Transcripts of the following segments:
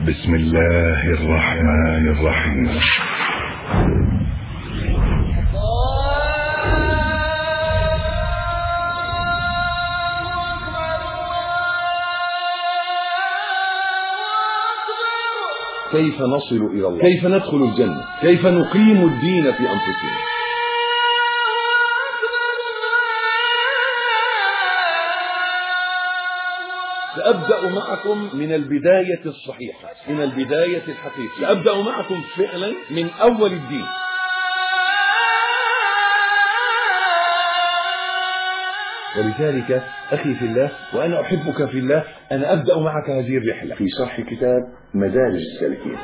بسم الله الرحمن الرحيم كيف نصل إلى الله كيف ندخل الجنة كيف نقيم الدين في أنفسنا سأبدأ معكم من البداية الصحيحة من البداية الحقيقية سأبدأ معكم فعلا من أول الدين ولذلك أخي في الله وأنا أحبك في الله أنا أبدأ معك هذه الرحلة في شرح كتاب مدارج السالكين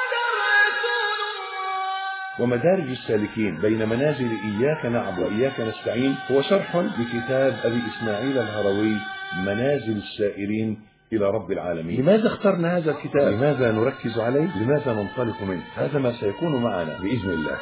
ومدارج السالكين بين منازل إياك نعبد وإياك نستعين هو شرح لكتاب أبي إسماعيل الهروي منازل السائرين إلى رب العالمين لماذا اخترنا هذا الكتاب لماذا نركز عليه لماذا ننطلق منه هذا ما سيكون معنا بإذن الله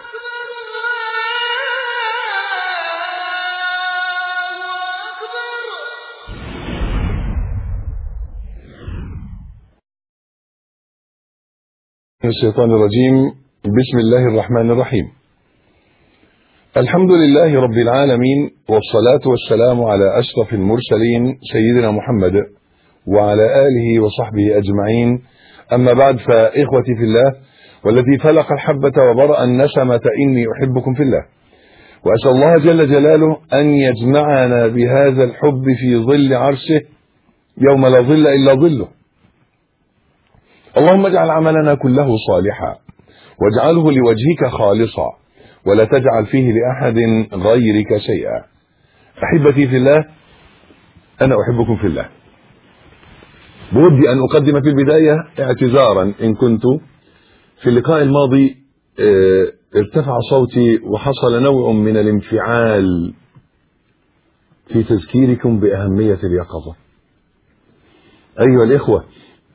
الشيطان الرجيم بسم الله الرحمن الرحيم الحمد لله رب العالمين والصلاة والسلام على أشرف المرسلين سيدنا محمد وعلى آله وصحبه أجمعين أما بعد فإخوتي في الله والذي فلق الحبة وبرأ النسمة إني أحبكم في الله وأسأل الله جل جلاله أن يجمعنا بهذا الحب في ظل عرشه يوم لا ظل إلا ظله اللهم اجعل عملنا كله صالحا واجعله لوجهك خالصا ولا تجعل فيه لأحد غيرك شيئا أحبتي في الله أنا أحبكم في الله بودي أن أقدم في البداية اعتذارا إن كنت في اللقاء الماضي ارتفع صوتي وحصل نوع من الانفعال في تذكيركم بأهمية اليقظة أيها الإخوة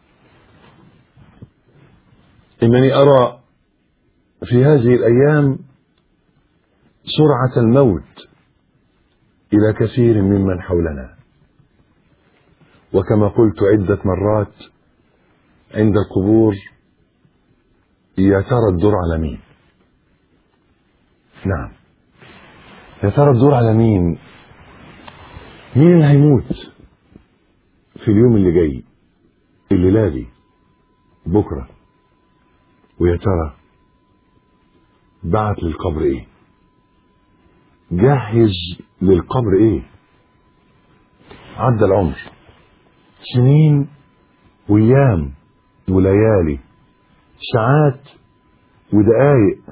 إنني أرى في هذه الأيام سرعة الموت إلى كثير ممن حولنا وكما قلت عدة مرات عند القبور يا ترى الدور على مين نعم يا ترى الدور على مين مين اللي هيموت في اليوم اللي جاي الليلة دي بكره ويا ترى بعت للقبر ايه جهز للقبر ايه عدى العمر سنين وايام وليالي ساعات ودقايق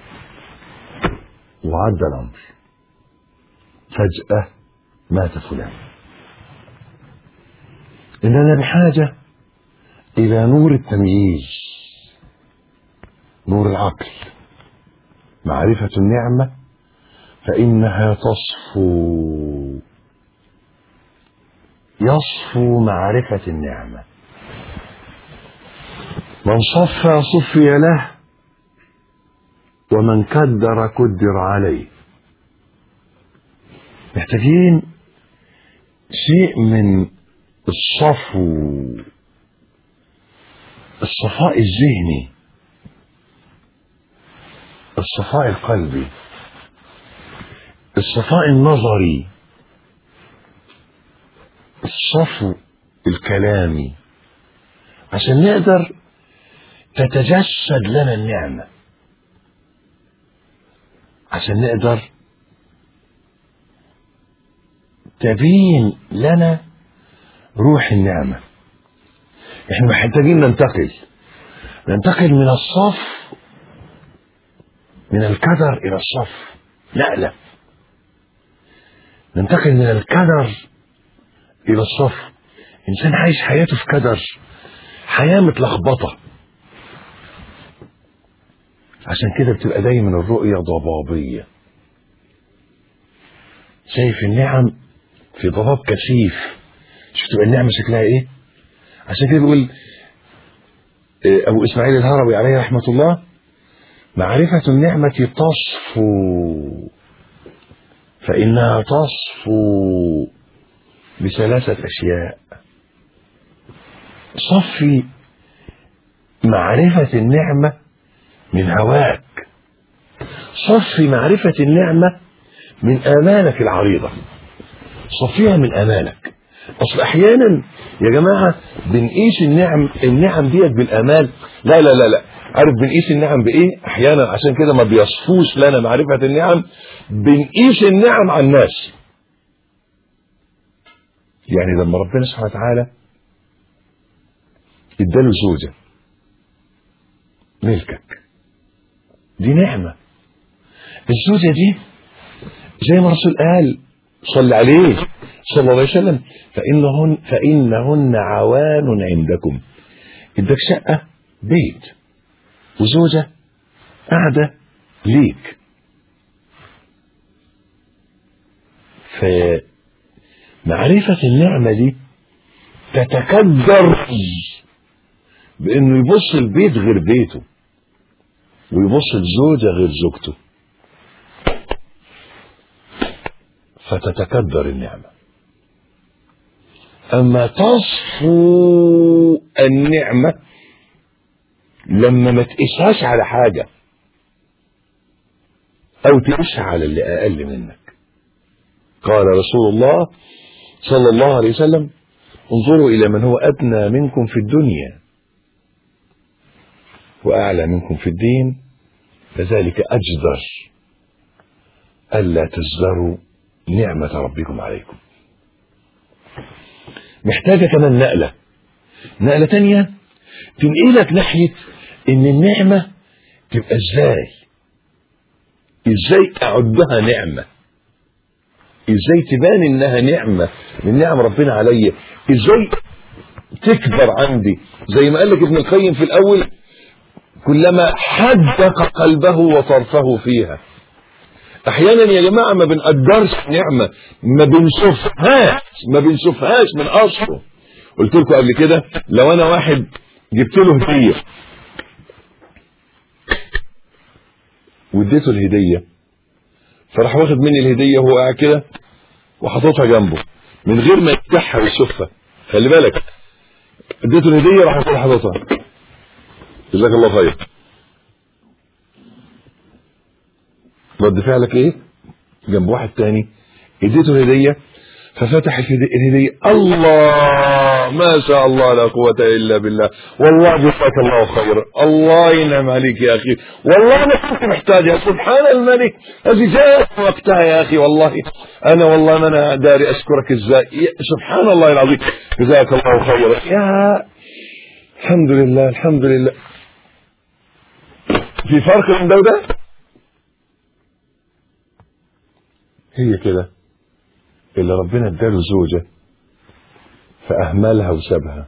وعدى العمر فجأة مات فلان إننا بحاجة إلى نور التمييز نور العقل معرفة النعمة فإنها تصفو يصفو معرفة النعمة من صفى صفي له ومن كدر كدر عليه محتاجين شيء من الصفو الصفاء الذهني الصفاء القلبي الصفاء النظري الصفو الكلامي عشان نقدر تتجسد لنا النعمة عشان نقدر تبين لنا روح النعمة احنا محتاجين ننتقل ننتقل من الصف من الكدر إلى الصف نقلة ننتقل من الكدر إلى الصف إنسان عايش حياته في كدر حياة متلخبطة عشان كده بتبقى دايما الرؤية ضبابية شايف النعم في ضباب كثيف شوف تبقى النعمة شكلها ايه عشان كده بيقول ابو اسماعيل الهروي عليه رحمة الله معرفة النعمة تصفو فإنها تصفو بثلاثة أشياء صفي معرفة النعمة من هواك صفي معرفة النعمة من آمالك العريضة صفيها من آمالك أصل أحيانا يا جماعة بنقيس النعم النعم ديت بالآمال لا لا لا لا عارف بنقيس النعم بإيه؟ أحيانا عشان كده ما بيصفوش لنا معرفة النعم بنقيس النعم على الناس يعني لما ربنا سبحانه وتعالى اداله زوجة ملكك دي نعمة الزوجة دي زي ما الرسول قال صلى عليه صلى الله عليه وسلم فإنهن فإنهن عوان عندكم اداك شقة بيت وزوجة قاعدة ليك فمعرفة النعمة دي تتكدر بانه يبص البيت غير بيته ويبص الزوجة غير زوجته فتتكدر النعمة أما تصفو النعمة لما ما تقيسهاش على حاجة أو تقيسها على اللي أقل منك قال رسول الله صلى الله عليه وسلم انظروا إلى من هو أدنى منكم في الدنيا وأعلى منكم في الدين فذلك أجدر ألا تزدروا نعمة ربكم عليكم محتاجة كمان نقلة نقلة تانية تنقلك ناحية ان النعمة تبقى ازاي ازاي اعدها نعمة ازاي تبان انها نعمة من نعم ربنا عليا ازاي تكبر عندي زي ما قال لك ابن القيم في الاول كلما حدق قلبه وطرفه فيها احيانا يا جماعه ما بنقدرش نعمه ما بنشوفهاش ما بنشوفهاش من اصله قلت لكم قبل كده لو انا واحد جبت له هديه واديته الهديه فراح واخد مني الهديه وهو قاعد كده وحاططها جنبه من غير ما يفتحها ويشوفها خلي بالك اديته الهديه راح يكون حاططها جزاك الله خير رد فعلك ايه جنب واحد تاني اديته الهديه ففتح الهديه الله ما شاء الله لا قوه الا بالله والله جزاك الله خيرا الله ينعم عليك يا اخي والله انا كنت محتاجها سبحان الملك هذه جاءت وقتها يا اخي والله انا والله ما انا داري اشكرك ازاي سبحان الله العظيم جزاك الله خيرا يا الحمد لله الحمد لله في فرق بين ده وده هي كده اللي ربنا اداله زوجة فأهملها وسابها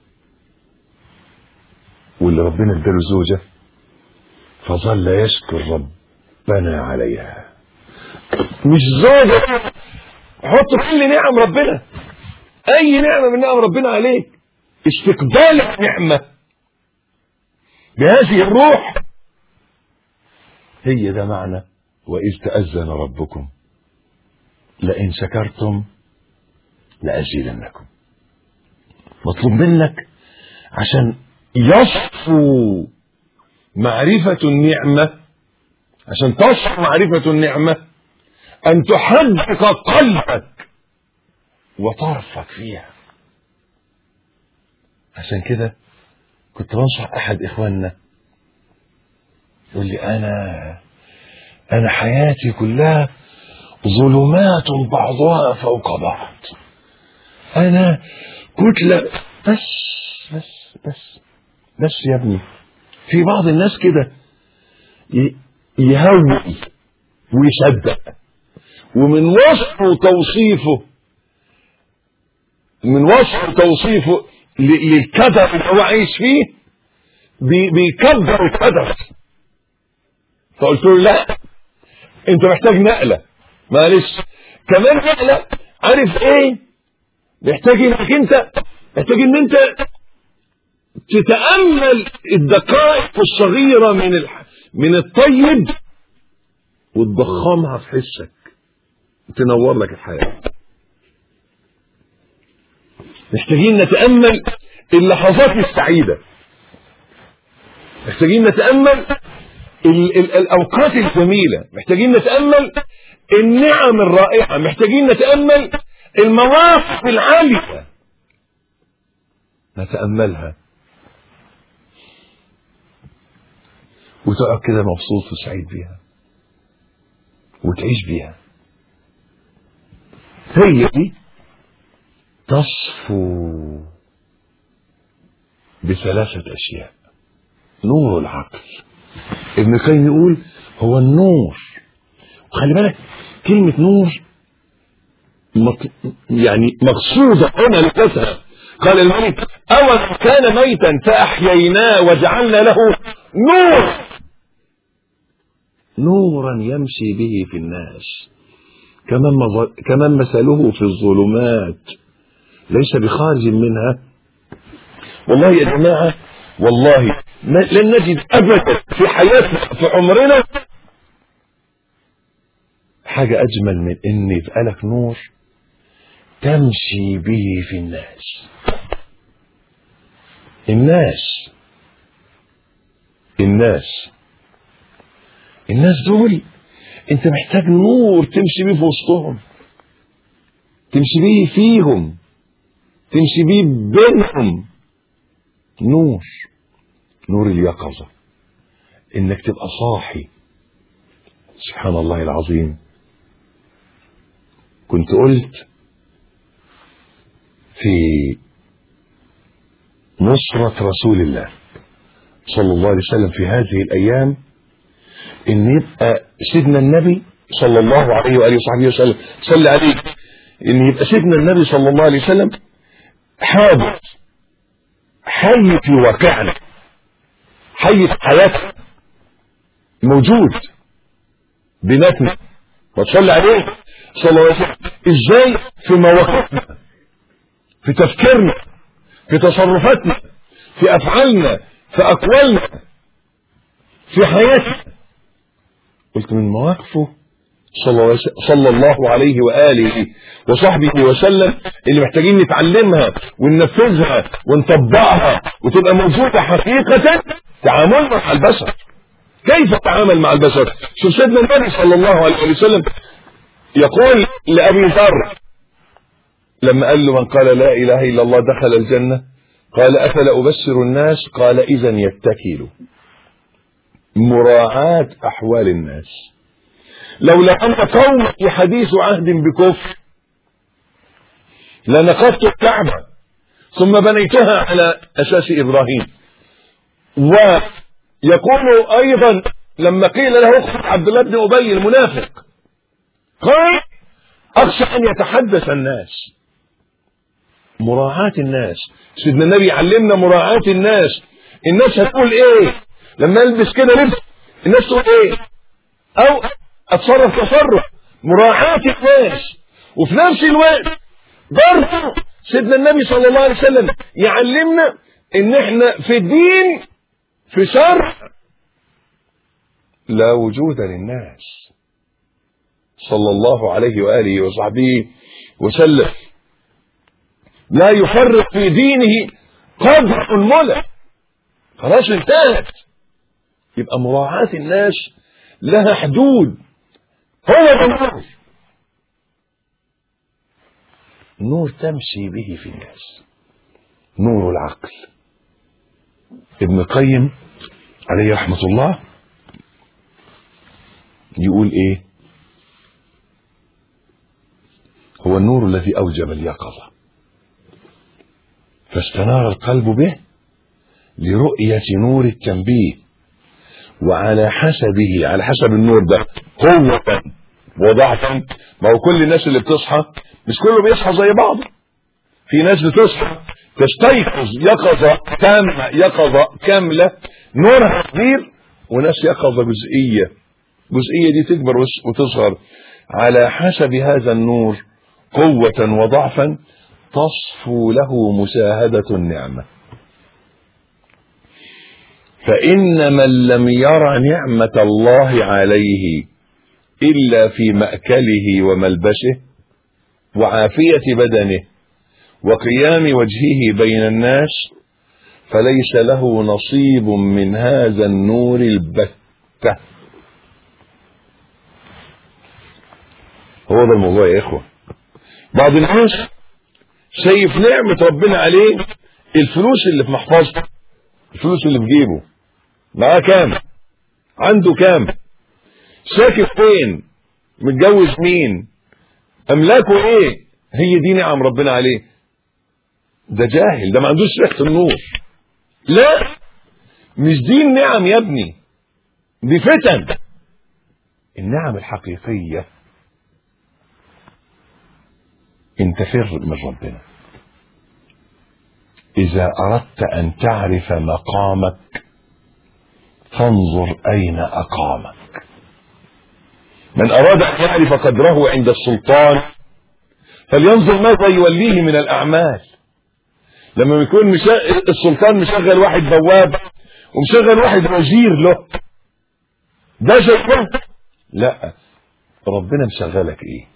واللي ربنا اداله زوجة فظل يشكر ربنا عليها مش زوجة حط كل نعم ربنا أي نعمة من نعم ربنا عليك استقبال النعمة بهذه الروح هي ده معنى وإذ تأذن ربكم لئن شكرتم لأزيدنكم مطلوب منك عشان يصفو معرفة النعمة عشان تصفو معرفة النعمة أن تحدق قلبك وطرفك فيها عشان كده كنت بنصح أحد إخواننا يقول لي أنا أنا حياتي كلها ظلمات بعضها فوق بعض انا كتلة بس بس بس بس يا ابني في بعض الناس كده يهوي ويصدق ومن وصفه وتوصيفه من وصف توصيفه للكدر اللي هو عايش فيه بيكبر الكدر فقلت له لا انت محتاج نقله معلش كمان نقلة عارف ايه محتاج انك انت محتاج ان انت تتأمل الدقائق الصغيرة من الح... من الطيب وتضخمها في حسك تنور لك الحياة محتاجين نتأمل اللحظات السعيدة محتاجين نتامل ال ال الاوقات الجميله محتاجين نتامل النعم الرائعه محتاجين نتامل المواقف العاليه نتاملها وتقعد كده مبسوط وسعيد بيها وتعيش بيها هي دي تصفو بثلاثة أشياء نور العقل ابن القيم يقول هو النور وخلي بالك كلمة نور مط... يعني مقصودة هنا لذاتها قال الملك أول كان ميتا فأحييناه وجعلنا له نور نورا يمشي به في الناس كمن, مظ... كمن مثله في الظلمات ليس بخارج منها والله يا جماعة والله ما لن نجد أبدا في حياتنا في عمرنا حاجة أجمل من إن يبقى لك نور تمشي به في الناس الناس الناس الناس دول انت محتاج نور تمشي بيه في وسطهم تمشي بيه فيهم تمشي بيه بينهم نور نور اليقظة انك تبقى صاحي سبحان الله العظيم كنت قلت في نصرة رسول الله صلى الله عليه وسلم في هذه الأيام إن يبقى سيدنا النبي صلى الله عليه وآله وصحبه وسلم صلى عليه إن يبقى سيدنا النبي صلى الله عليه وسلم حاضر حي في واقعنا حي في حياتنا موجود بيناتنا وتصلي عليه صلى الله عليه وسلم ازاي في مواقفنا في تفكيرنا في تصرفاتنا في افعالنا في اقوالنا في حياتنا قلت من مواقفه صلى صلى الله عليه وآله وصحبه وسلم اللي محتاجين نتعلمها وننفذها ونطبقها وتبقى موجودة حقيقة تعاملنا مع البشر كيف تعامل مع البشر شوف سيدنا النبي صلى الله عليه وسلم يقول لأبي ذر لما قال له من قال لا إله إلا الله دخل الجنة قال أفلا أبشر الناس قال إذا يتكلوا مراعاة أحوال الناس لولا أن قومي حديث عهد بكفر لنقضت الكعبة ثم بنيتها على أساس إبراهيم ويقول أيضا لما قيل له اخرج عبد الله بن أبي المنافق قال أخشى أن يتحدث الناس مراعاة الناس سيدنا النبي علمنا مراعاة الناس الناس هتقول ايه لما البس كده لبس الناس تقول ايه او اتصرف تصرف مراعاة الناس وفي نفس الوقت برضه سيدنا النبي صلى الله عليه وسلم يعلمنا ان احنا في الدين في شر لا وجود للناس صلى الله عليه وآله وصحبه وسلم لا يفرق في دينه قدر الملك خلاص انتهت يبقى مراعاة الناس لها حدود هو ده النور نور تمشي به في الناس نور العقل ابن القيم عليه رحمة الله يقول ايه هو النور الذي اوجب اليقظة فاستنار القلب به لرؤية نور التنبيه وعلى حسبه على حسب النور ده قوة وضعفا ما هو كل الناس اللي بتصحى مش كله بيصحى زي بعضه في ناس بتصحى تستيقظ يقظة تامة يقظة كاملة نورها كبير وناس يقظة جزئية جزئية دي تكبر وتصغر على حسب هذا النور قوة وضعفا تصفو له مشاهدة النعمة فإن من لم ير نعمة الله عليه إلا في مأكله وملبسه وعافية بدنه وقيام وجهه بين الناس فليس له نصيب من هذا النور البتة هو ده الموضوع يا اخوة بعض الناس شايف نعمة ربنا عليه الفلوس اللي في محفظته الفلوس اللي في جيبه معاه كام عنده كام ساكن فين متجوز مين املاكه ايه هي دي نعم ربنا عليه ده جاهل ده ما عندوش ريحه النور لا مش دي النعم يا ابني دي فتن النعم الحقيقيه انت فر من ربنا اذا اردت ان تعرف مقامك فانظر اين اقامك من اراد ان يعرف قدره عند السلطان فلينظر ماذا يوليه من الاعمال لما يكون مشا... السلطان مشغل واحد بواب ومشغل واحد وزير له ده شيطان لا ربنا مشغلك ايه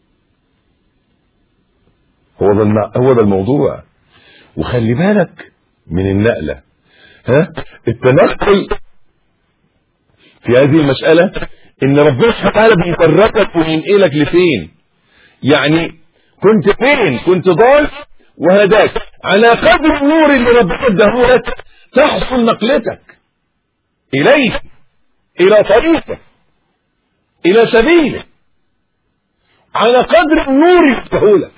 هو ده الم... هو ده الموضوع وخلي بالك من النقله ها التنقل في هذه المساله ان ربنا سبحانه وتعالى بيفرقك وينقلك لفين يعني كنت فين كنت ضال وهداك على قدر النور اللي ربنا اداه لك تحصل نقلتك اليه الى طريقه الى سبيله على قدر النور اللي اداه لك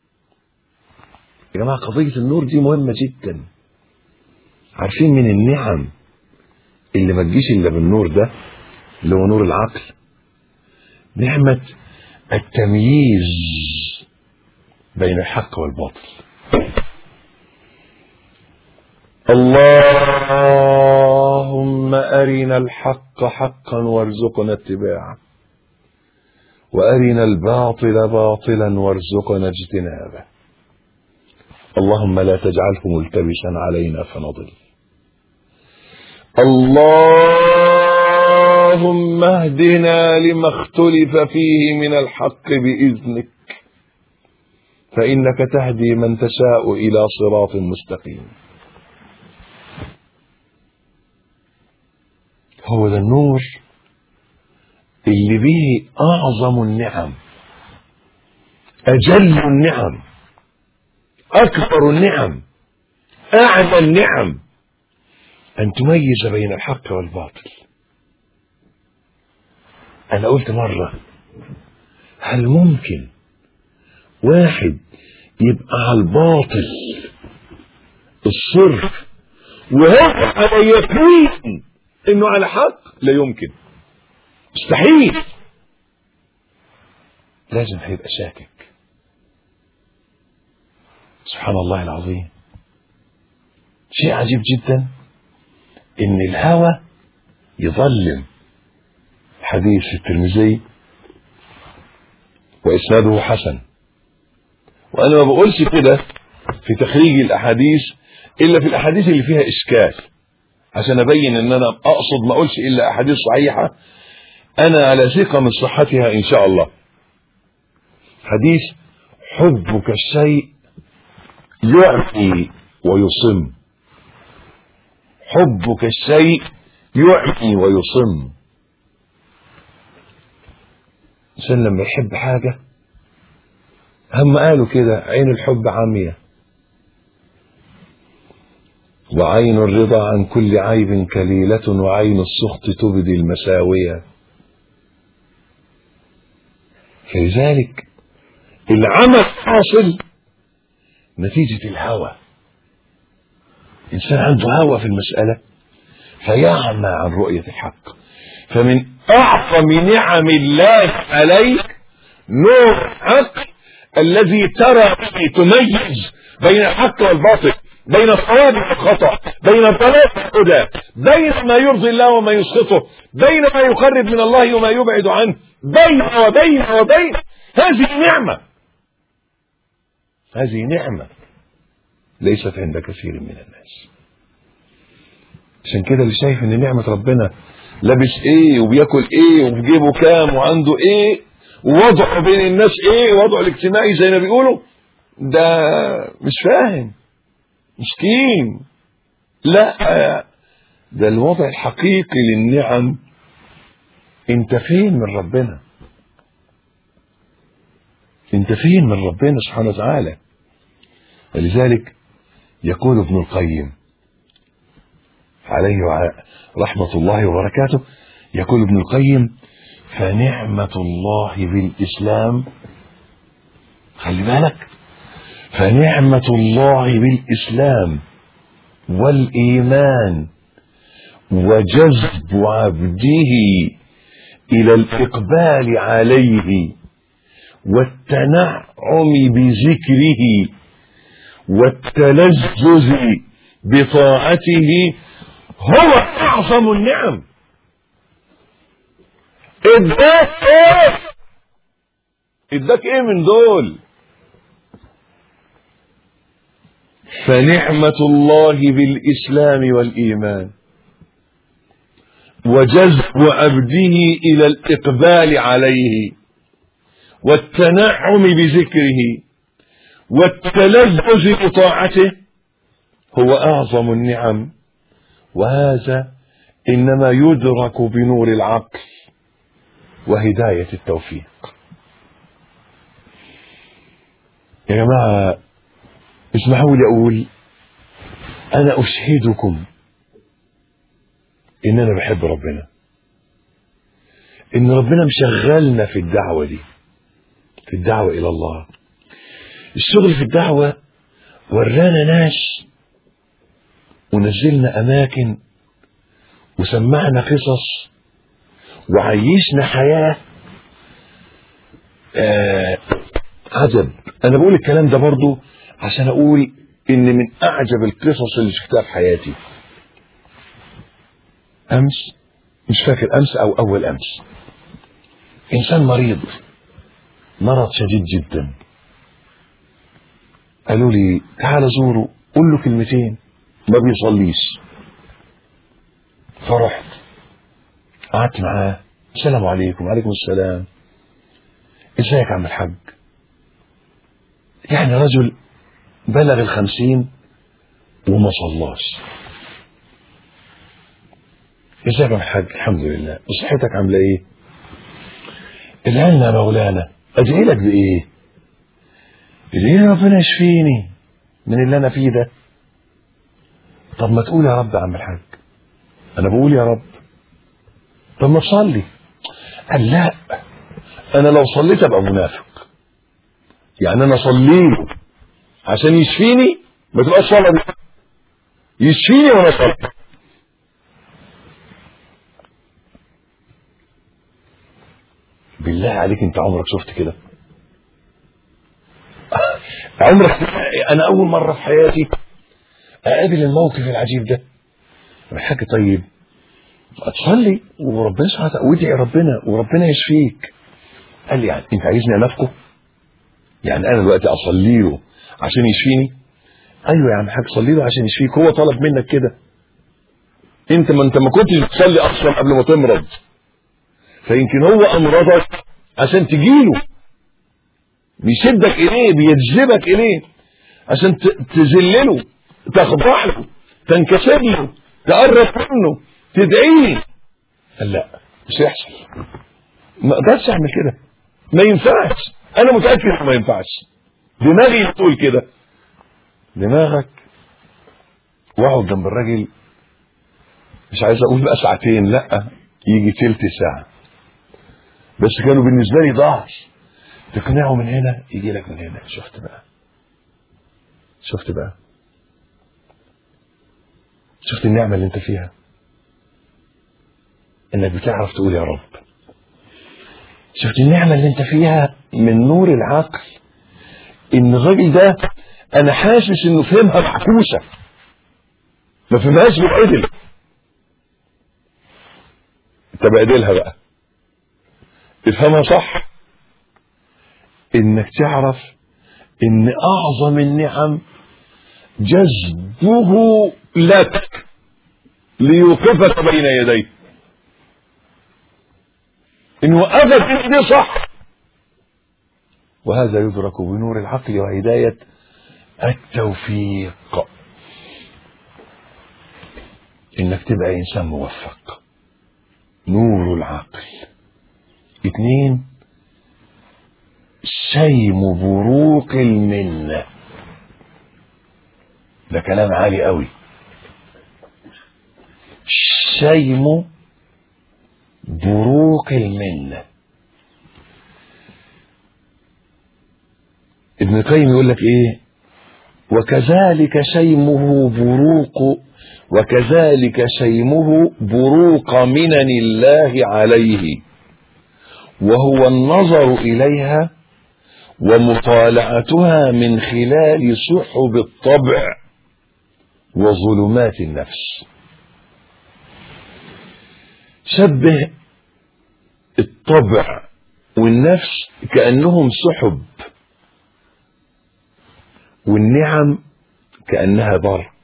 يا جماعه قضيه النور دي مهمه جدا عارفين من النعم اللي ما تجيش الا بالنور ده اللي هو نور العقل نعمة التمييز بين الحق والباطل اللهم أرنا الحق حقا وارزقنا اتباعه وأرنا الباطل باطلا وارزقنا اجتنابه اللهم لا تجعله ملتبسا علينا فنضل اللهم اهدنا لما اختلف فيه من الحق بإذنك فإنك تهدي من تشاء إلى صراط مستقيم هو ده النور اللي به أعظم النعم أجل النعم أكبر النعم أعلى النعم أن تميز بين الحق والباطل أنا قلت مرة هل ممكن واحد يبقى على الباطل الصرف وهو على يقين انه على حق لا يمكن مستحيل لازم هيبقى شاكك سبحان الله العظيم شيء عجيب جدا ان الهوى يظلم حديث الترمذي واسناده حسن وانا ما بقولش كده في تخريج الاحاديث الا في الاحاديث اللي فيها اشكال عشان ابين ان انا اقصد ما اقولش الا احاديث صحيحه انا على ثقه من صحتها ان شاء الله حديث حبك الشيء يعمي ويصم حبك الشيء يعمي ويصم الانسان لما يحب حاجه هم قالوا كده عين الحب عاميه وعين الرضا عن كل عيب كليلة وعين السخط تبدي المساوية فلذلك العمل حاصل نتيجة الهوى إنسان عنده هوى في المسألة فيعمى عن رؤية الحق فمن أعظم نعم الله عليك نور حق الذي ترى تميز بين الحق والباطل بين الصواب والخطأ بين الضلال والهدى بين ما يرضي الله وما يسخطه بين ما يقرب من الله وما يبعد عنه بين وبين وبين هذه نعمة هذه نعمة ليست عند كثير من الناس عشان كده اللي شايف ان نعمة ربنا لابس ايه وبياكل ايه وفي جيبه كام وعنده ايه ووضعه بين الناس ايه ووضعه الاجتماعي زي ما بيقولوا ده مش فاهم مسكين لا ده الوضع الحقيقي للنعم انت فين من ربنا انت فين من ربنا سبحانه وتعالى ولذلك يقول ابن القيم عليه رحمة الله وبركاته يقول ابن القيم فنعمة الله بالإسلام خلي بالك فنعمة الله بالإسلام والإيمان وجذب عبده إلى الإقبال عليه والتنعم بذكره والتلذذ بطاعته هو أعظم النعم اداك ايه اداك ايه من دول فنعمة الله بالإسلام والإيمان وجذب عبده إلى الإقبال عليه والتنعم بذكره والتلذذ بطاعته هو أعظم النعم وهذا إنما يدرك بنور العقل وهداية التوفيق يا جماعة اسمحوا لي أقول أنا أشهدكم إن أنا بحب ربنا إن ربنا مشغلنا في الدعوة دي في الدعوة إلى الله الشغل في الدعوة ورانا ناس ونزلنا أماكن وسمعنا قصص وعيشنا حياة آه عجب أنا بقول الكلام ده برضو عشان أقول إن من أعجب القصص اللي شفتها في حياتي أمس مش فاكر أمس أو أول أمس إنسان مريض مرض شديد جدا قالوا لي تعال زوره قول له كلمتين ما بيصليش فرحت قعدت معاه السلام عليكم وعليكم السلام ازيك يا عم الحاج يعني رجل بلغ الخمسين وما صلاش ازيك يا عم الحاج الحمد لله وصحتك عامله ايه ادعي لنا يا مولانا ادعي لك بايه ادعي لي ربنا يشفيني من اللي انا فيه ده طب ما تقول يا رب يا عم الحاج انا بقول يا رب طب ما تصلي قال لا انا لو صليت ابقى منافق يعني انا اصلي له عشان يشفيني ما تبقاش صلاه دي يشفيني وانا صلي بالله عليك انت عمرك شفت كده عمرك انا اول مره في حياتي اقابل الموقف العجيب ده الحاج طيب تصلي وربنا سبحانه وتعالى وادعي ربنا وربنا يشفيك قال لي يعني انت عايزني انافقه يعني انا دلوقتي اصلي له عشان يشفيني ايوه يا عم حاج صلي له عشان يشفيك هو طلب منك كده انت ما انت ما كنتش بتصلي اصلا قبل ما تمرض فيمكن هو امرضك عشان تجيله بيشدك اليه بيجذبك اليه عشان تذلله تخضع له تنكسر له تقرب منه تدعيه قال لا مش هيحصل ما اقدرش اعمل كده ما ينفعش انا متاكد انه ما ينفعش دماغي تقول كده دماغك واقعد جنب الراجل مش عايز اقول بقى ساعتين لا يجي تلت ساعه بس كانوا بالنسبه لي ضعف تقنعه من هنا يجي لك من هنا شفت بقى شفت بقى شفت النعمه اللي انت فيها انك بتعرف تقول يا رب شفت النعمه اللي انت فيها من نور العقل ان الراجل ده انا حاسس انه فهمها معكوسه ما فهمهاش بالعدل انت بعدلها بقى افهمها صح انك تعرف ان اعظم النعم جذبه لك ليوقفك بين يديه ان وقفك دي صح وهذا يدرك بنور العقل وهداية التوفيق انك تبقى انسان موفق نور العقل اتنين شيم بروق المنة ده كلام عالي قوي شيم بروق المنة ابن القيم يقول لك ايه وكذلك شيمه بروق وكذلك شيمه بروق منن الله عليه وهو النظر اليها ومطالعتها من خلال سحب الطبع وظلمات النفس شبه الطبع والنفس كانهم سحب والنعم كانها برق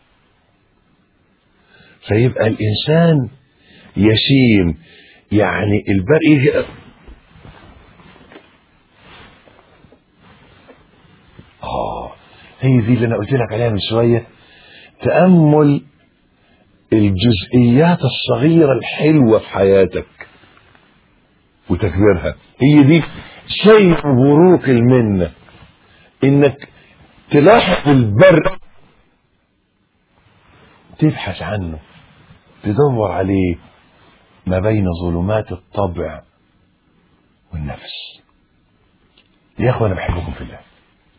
فيبقى الانسان يشيم يعني البرق يجي اه هي دي اللي انا قلت لك عليها من شويه تامل الجزئيات الصغيره الحلوه في حياتك وتكبيرها هي دي شيء بروق المنه انك تلاحظ البرق تبحث عنه تدور عليه ما بين ظلمات الطبع والنفس يا اخوة انا بحبكم في الله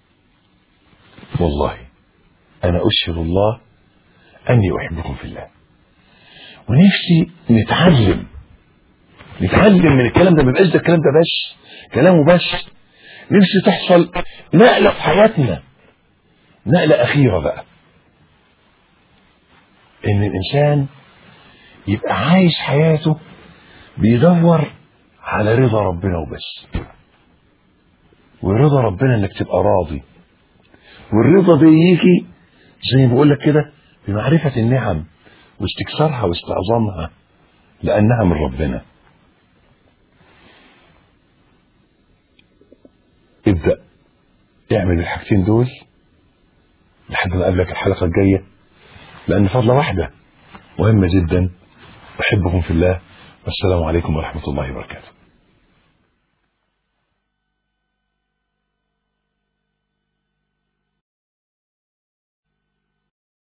والله انا اشهد الله اني احبكم في الله ونفسي نتعلم نتعلم من الكلام ده ما يبقاش ده الكلام ده بس كلامه بس نفسي تحصل نقلة في حياتنا نقلة أخيرة بقى إن الإنسان يبقى عايش حياته بيدور على رضا ربنا وبس ورضا ربنا انك تبقى راضي والرضا ده يجي زي ما بقول لك كده بمعرفة النعم واستكثارها واستعظامها لأنها من ربنا ابدأ اعمل الحاجتين دول لحد ما اقابلك الحلقة الجاية لأن فضلة واحدة مهمة جدا أحبكم في الله والسلام عليكم ورحمة الله وبركاته